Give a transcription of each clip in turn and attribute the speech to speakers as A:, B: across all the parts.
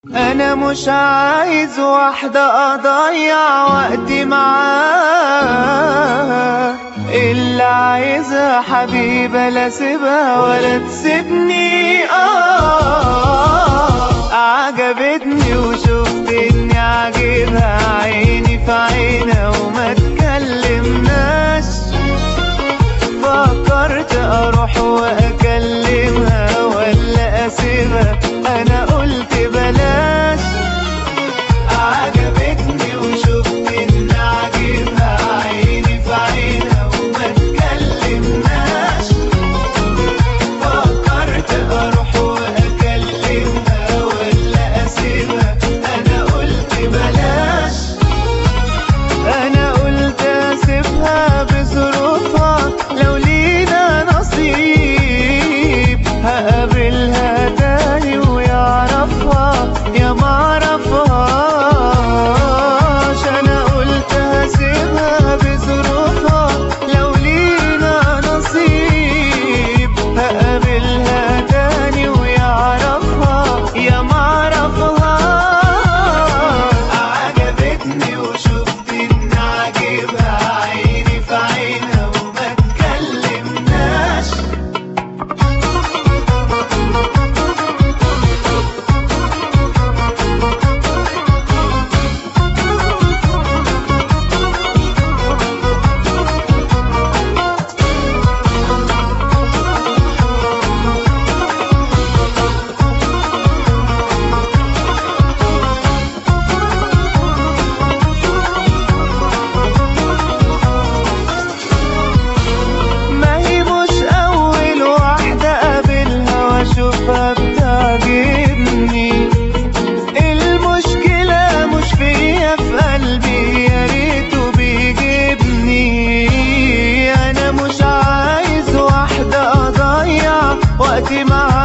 A: انا مش عايز واحدة اضيع وقتي معاها اللي عايزها حبيبة لا سيبها ولا تسيبني اه عجبتني وشفت اني عاجبها عيني في عينها وما تكلمناش فكرت اروح واكلمها ولا اسيبها انا قلت بلاش عجبتني وشفت ان عاجبها عيني في عينها وما تكلمناش فكرت اروح واكلمها ولا اسيبها انا قلت بلاش انا قلت اسيبها بظروفها لو لينا نصيب هقابلها تاني ويعرفها يا معرفهاش انا قلت هسيبها بظروفها لو لينا نصيب هقابلها تاني ويعرفها يا معرفهاش عجبتني وشفت ان عاجبها عيني في عينها وما تكلمناش ما هي مش أول واحدة قابلها وأشوفها بتعجبني المشكلة مش فيا في قلبي يا ريته بيجيبني أنا مش عايز واحدة أضيع وقتي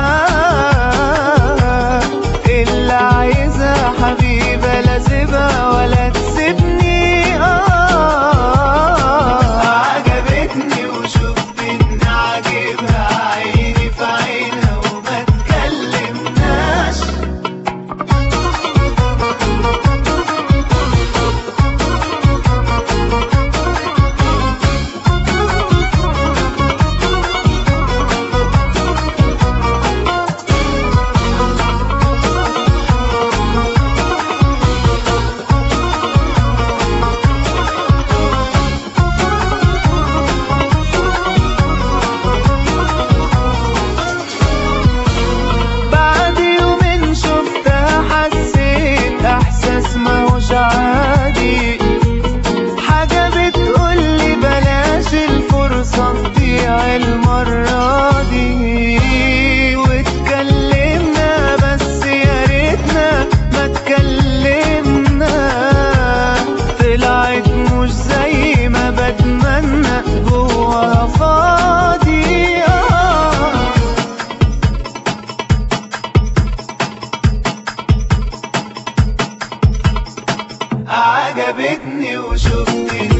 A: معاها اللي عايزها حبيبة لا سيبها ولا تسيبني آه عجبتني وشفت إن عاجبها عيني في عينها وما تكلمناش بعد يومين شفتها حسيت احساس ماهوش عادي حاجة بتقولي بلاش الفرصة تضيع المرة دي واتكلمنا بس يا ريتنا ما اتكلمنا طلعت مش زي ما بتمنى جواها فاضي آه عجبتني وشفت